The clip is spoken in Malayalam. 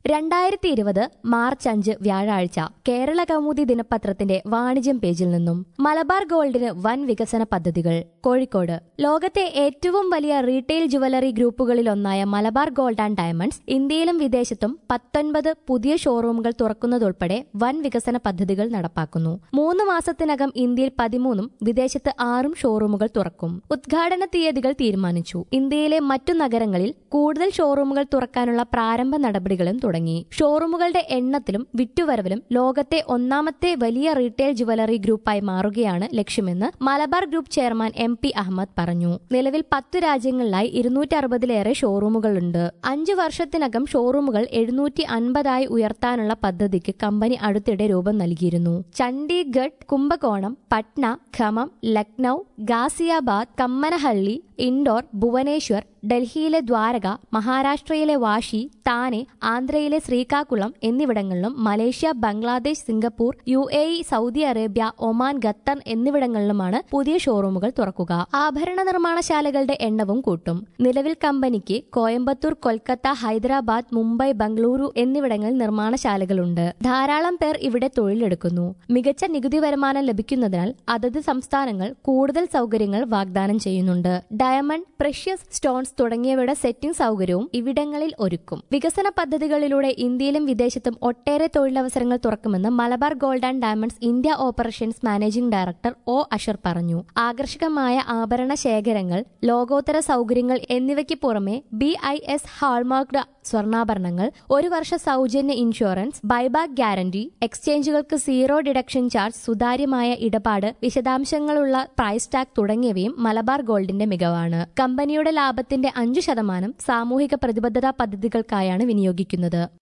രണ്ടായിരത്തി ഇരുപത് മാർച്ച് അഞ്ച് വ്യാഴാഴ്ച കേരള കൗമുദി ദിനപത്രത്തിന്റെ വാണിജ്യം പേജിൽ നിന്നും മലബാർ ഗോൾഡിന് വൻ വികസന പദ്ധതികൾ കോഴിക്കോട് ലോകത്തെ ഏറ്റവും വലിയ റീറ്റെയിൽ ജുവലറി ഗ്രൂപ്പുകളിലൊന്നായ മലബാർ ഗോൾഡ് ആൻഡ് ഡയമണ്ട്സ് ഇന്ത്യയിലും വിദേശത്തും പത്തൊൻപത് പുതിയ ഷോറൂമുകൾ തുറക്കുന്നതുൾപ്പെടെ വൻ വികസന പദ്ധതികൾ നടപ്പാക്കുന്നു മൂന്ന് മാസത്തിനകം ഇന്ത്യയിൽ പതിമൂന്നും വിദേശത്ത് ആറും ഷോറൂമുകൾ തുറക്കും ഉദ്ഘാടന തീയതികൾ തീരുമാനിച്ചു ഇന്ത്യയിലെ മറ്റു നഗരങ്ങളിൽ കൂടുതൽ ഷോറൂമുകൾ തുറക്കാനുള്ള പ്രാരംഭ നടപടികളും തുടങ്ങി ഷോറൂമുകളുടെ എണ്ണത്തിലും വിറ്റുവരവിലും ലോകത്തെ ഒന്നാമത്തെ വലിയ റീറ്റെയിൽ ജുവലറി ഗ്രൂപ്പായി മാറുകയാണ് ലക്ഷ്യമെന്ന് Malabar group chairman M P Ahammed പറഞ്ഞു നിലവിൽ പത്തു രാജ്യങ്ങളിലായി ഇരുന്നൂറ്റി അറുപതിലേറെ ഷോറൂമുകളുണ്ട് അഞ്ചു വർഷത്തിനകം ഷോറൂമുകൾ എഴുന്നൂറ്റി അൻപതായി ഉയർത്താനുള്ള പദ്ധതിക്ക് കമ്പനി അടുത്തിടെ രൂപം നൽകിയിരുന്നു ചണ്ഡീഗഡ് കുംഭകോണം പട്ന ഖമം ലക്നൌ ഗാസിയാബാദ് കമ്മനഹള്ളി ഇൻഡോർ ഭുവനേശ്വർ ഡൽഹിയിലെ ദ്വാരക മഹാരാഷ്ട്രയിലെ വാഷി താനെ ആന്ധ്രയിലെ ശ്രീകാകുളം എന്നിവിടങ്ങളിലും Malaysia Bangladesh Singapore U A E Saudi Arabia Oman Qatar എന്നിവിടങ്ങളിലുമാണ് പുതിയ ഷോറൂമുകൾ തുറക്കുക ആഭരണ നിർമ്മാണശാലകളുടെ എണ്ണവും കൂട്ടും നിലവിൽ കമ്പനിക്ക് കോയമ്പത്തൂർ കൊൽക്കത്ത ഹൈദരാബാദ് മുംബൈ ബംഗളൂരു എന്നിവിടങ്ങളിൽ നിർമ്മാണശാലകളുണ്ട് ധാരാളം പേർ ഇവിടെ തൊഴിലെടുക്കുന്നു മികച്ച നികുതി വരുമാനം ലഭിക്കുന്നതിനാൽ അതത് സംസ്ഥാനങ്ങൾ കൂടുതൽ സൗകര്യങ്ങൾ വാഗ്ദാനം ചെയ്യുന്നുണ്ട് ഡയമണ്ട് പ്രഷ്യസ് സ്റ്റോൺസ് തുടങ്ങിയവയുടെ സെറ്റിംഗ് സൗകര്യവും ഇവിടങ്ങളിൽ ഒരുക്കും വികസന പദ്ധതികളിലൂടെ ഇന്ത്യയിലും വിദേശത്തും ഒട്ടേറെ തൊഴിലവസരങ്ങൾ തുറക്കുമെന്ന് Malabar gold and diamonds India operations managing director O Asher പറഞ്ഞു ആകർഷകമായ ആഭരണ ശേഖരങ്ങൾ ലോകോത്തര സൗകര്യങ്ങൾ എന്നിവയ്ക്ക് പുറമെ ബി ഐ എസ് ഹാൾമാർക്ക്ഡ് സ്വർണ്ണാഭരണങ്ങൾ ഒരു വർഷ സൗജന്യ ഇൻഷുറൻസ് ബൈബാക്ക് ഗ്യാരണ്ടി എക്സ്ചേഞ്ചുകൾക്ക് സീറോ ഡിഡക്ഷൻ ചാർജ് സുതാര്യമായ ഇടപാട് വിശദാംശങ്ങളുള്ള പ്രൈസ് ടാഗ് തുടങ്ങിയവയും മലബാർ ഗോൾഡിന്റെ മികവാണ് കമ്പനിയുടെ ലാഭത്തിന്റെ അഞ്ചു ശതമാനം സാമൂഹിക പ്രതിബദ്ധതാ പദ്ധതികൾക്കായാണ് വിനിയോഗിക്കുന്നത്